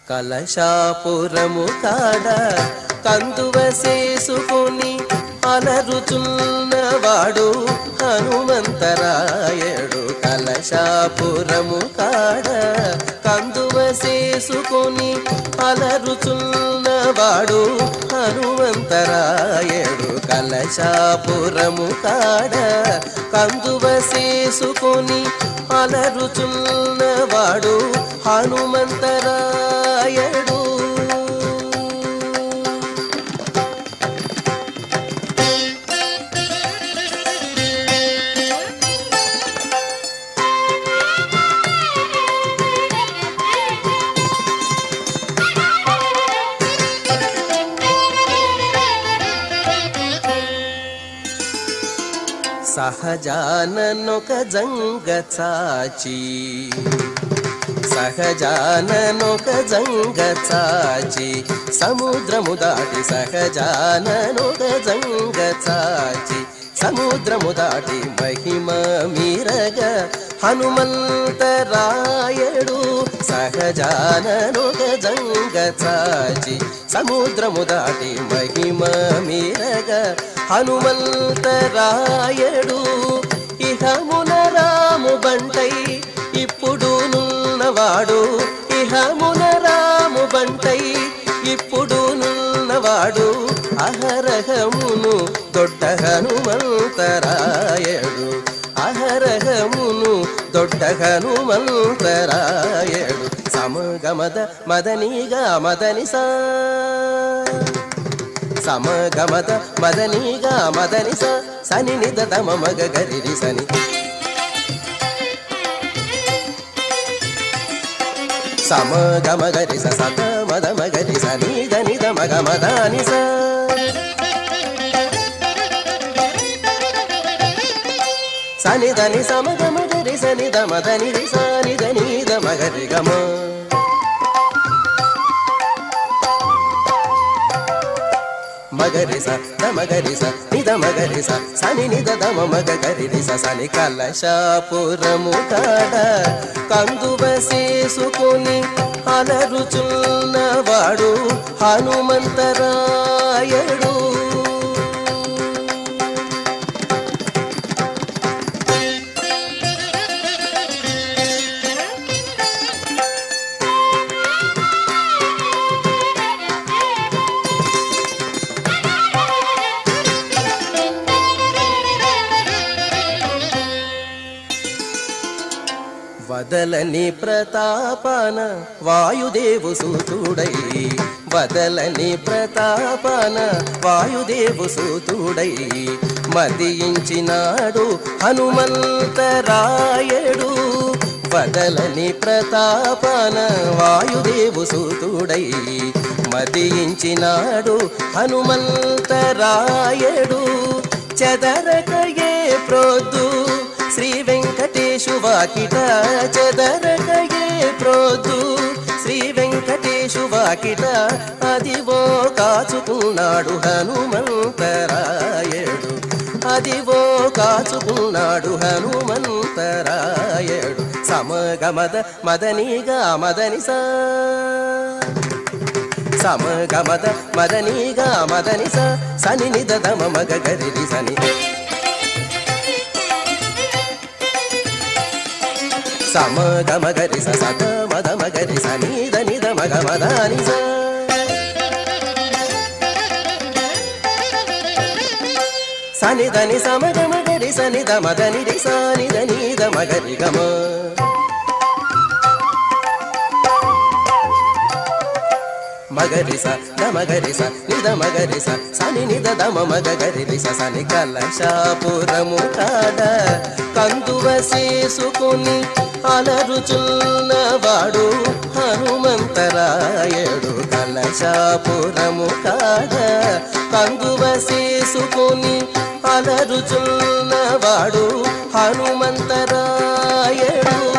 కలశాపురము కాడ కందువ చేసుకుని అలరుచున్నవాడు హనుమంతరాయడు కలశాపురము కాడ కందువ చేసుకుని అలరుచున్నవాడు హనుమంతరాయడు కలశాపురము కాడ కందువ చేసుకుని అలరుచున్నవాడు హనుమంతరాయడు సహజాననొక జంగ చాచి సహజాననొక జంగ చాచి సముద్రము దాటి సహజాననొక జంగ చాచి సముద్రము దాటి మహిమ మీరగ హనుమంతరాయడు సహజాననొక జంగ చాచి సముద్రము దాటి మహిమ మీరగ హనుమంతరాయడు ఇహమున రాము బంటై ఇప్పుడు నున్నవాడు ఇహమున రాము బంటై ఇప్పుడు నున్నవాడు అహరహమును దొడ్డ హనుమంతరాయడు అహరహమును దొడ్డ హనుమంతరాయడు సమగమద మదనిగా మదనిసా సమగమద మదనిగా మదనిస సని నిద దమ మగ గరిరి సని సమగమ గరి స సత మద మగరి స నిద నిద మగ మదాని స సని దని సమగమ గరి సని ద మదని రి స నిద నిద మగరి గమ మగరి స ద మగరి స నిద మగరి స సని నిద దమ మగ గరి రి స సని కలశాపురము కాడ కందువ చేసుకుని అలరుచున్నవాడు హనుమంతరాయడు వదలని ప్రతాపన వాయుదేవు సూతుడై వదలని ప్రతాపన వాయుదేవు సూతుడై మదియించినాడు హనుమంతరాయడు వదలని ప్రతాపన వాయుదేవు సూతుడై మదియించినాడు హనుమంతరాయడు చెదరకయే ప్రొద్దు శ్రీ వెంకటేశు వాకిట చెదరకయే ప్రొద్దు శ్రీ వెంకటేశు వాకిట అదివో కాచుకున్నాడు హనుమంతరాయడు అదివో కాచుకున్నాడు హనుమంతరాయడు సమగమద మదనిగా మదనిసా సమగమద మదనిగా మదనిస సని నిద దమ మగ గరిరి సని సమగమ గరి స సద మద మగరి స నిద నిద మగ మదాని స సని దని సమగమ గరి సని ద మదని రి స నిద నిద మగరి గమ మగరి స ద మగరి స నిద మగరి స సని నిద దమ మగ గరి స సని కలశాపురము కాడ కందువ చేసుకుని అలరుచున్నవాడు హనుమంతరాయడు కలశాపురము కాడ కందువ చేసుకుని అలరుచున్నవాడు హనుమంతరాయడు